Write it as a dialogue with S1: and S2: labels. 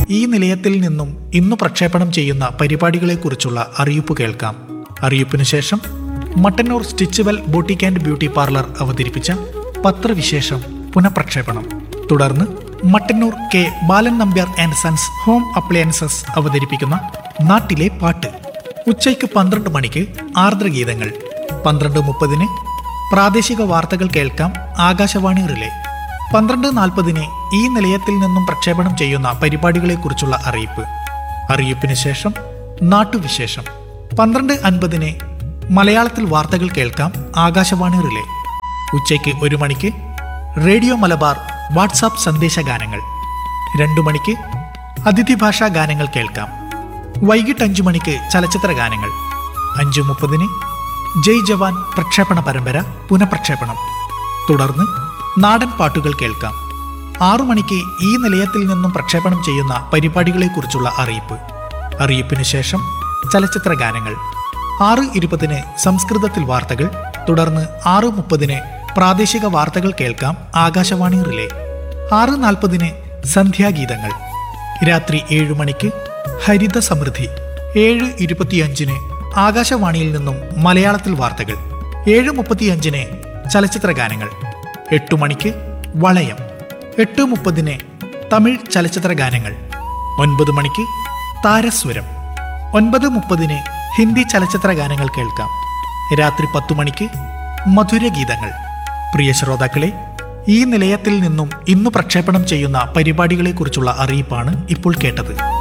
S1: ഈ നിലയത്തിൽ നിന്നും ഇന്നു പ്രക്ഷേപണം ചെയ്യുന്ന പരിപാടികളെക്കുറിച്ചുള്ള അറിയിപ്പ് കേൾക്കാം അറിയിപ്പിനു ശേഷം Mattannur stitchual boutique and beauty parlour അവതരിപ്പിച്ച പത്രവിശേഷം പുനഃപ്രക്ഷേപണം തുടർന്ന് Mattannur K Balan Nambiar and sons home appliances അവതരിപ്പിക്കുന്ന നാട്ടിലെ പാട്ട് ഉച്ചയ്ക്ക് പന്ത്രണ്ട് മണിക്ക് ആർദ്രഗീതങ്ങൾ പന്ത്രണ്ട് മുപ്പതിന് പ്രാദേശിക വാർത്തകൾ കേൾക്കാം ആകാശവാണി റിലേ പന്ത്രണ്ട് നാൽപ്പതിന് ഈ നിലയത്തിൽ നിന്നും പ്രക്ഷേപണം ചെയ്യുന്ന പരിപാടികളെക്കുറിച്ചുള്ള അറിയിപ്പ് അറിയിപ്പിന് ശേഷം നാട്ടുവിശേഷം പന്ത്രണ്ട് അൻപതിന് മലയാളത്തിൽ വാർത്തകൾ കേൾക്കാം ആകാശവാണി റിലേ ഉച്ചയ്ക്ക് ഒരു മണിക്ക് റേഡിയോ മലബാർ വാട്സാപ്പ് സന്ദേശഗാനങ്ങൾ രണ്ടു മണിക്ക് അതിഥി ഭാഷാ ഗാനങ്ങൾ കേൾക്കാം വൈകിട്ട് അഞ്ചു മണിക്ക് ചലച്ചിത്ര ഗാനങ്ങൾ അഞ്ചു മുപ്പതിന് ജയ് ജവാൻ പ്രക്ഷേപണ പരമ്പര പുനഃപ്രക്ഷേപണം തുടർന്ന് നാടൻ പാട്ടുകൾ കേൾക്കാം ആറു മണിക്ക് ഈ നിലയത്തിൽ നിന്നും പ്രക്ഷേപണം ചെയ്യുന്ന പരിപാടികളെക്കുറിച്ചുള്ള അറിയിപ്പ് അറിയിപ്പിന് ശേഷം ചലച്ചിത്ര ഗാനങ്ങൾ ആറ് ഇരുപതിന് സംസ്കൃതത്തിൽ വാർത്തകൾ തുടർന്ന് ആറ് മുപ്പതിന് പ്രാദേശിക വാർത്തകൾ കേൾക്കാം ആകാശവാണി റിലേ ആറ് നാൽപ്പതിന് സന്ധ്യാഗീതങ്ങൾ രാത്രി ഏഴു മണിക്ക് ഹരിത സമൃദ്ധി ഏഴ് ഇരുപത്തിയഞ്ചിന് ആകാശവാണിയിൽ നിന്നും മലയാളത്തിൽ വാർത്തകൾ ഏഴ് മുപ്പത്തിയഞ്ചിന് ചലച്ചിത്ര ഗാനങ്ങൾ എട്ടു മണിക്ക് വളയം എട്ട് മുപ്പതിന് തമിഴ് ചലച്ചിത്ര ഗാനങ്ങൾ ഒൻപത് മണിക്ക് താരസ്വരം ഒൻപത് മുപ്പതിന് ഹിന്ദി ചലച്ചിത്ര ഗാനങ്ങൾ കേൾക്കാം രാത്രി പത്തു മണിക്ക് മധുരഗീതങ്ങൾ പ്രിയ ശ്രോതാക്കളെ ഈ നിലയത്തിൽ നിന്നും ഇന്ന് പ്രക്ഷേപണം ചെയ്യുന്ന പരിപാടികളെക്കുറിച്ചുള്ള അറിയിപ്പാണ് ഇപ്പോൾ കേട്ടത്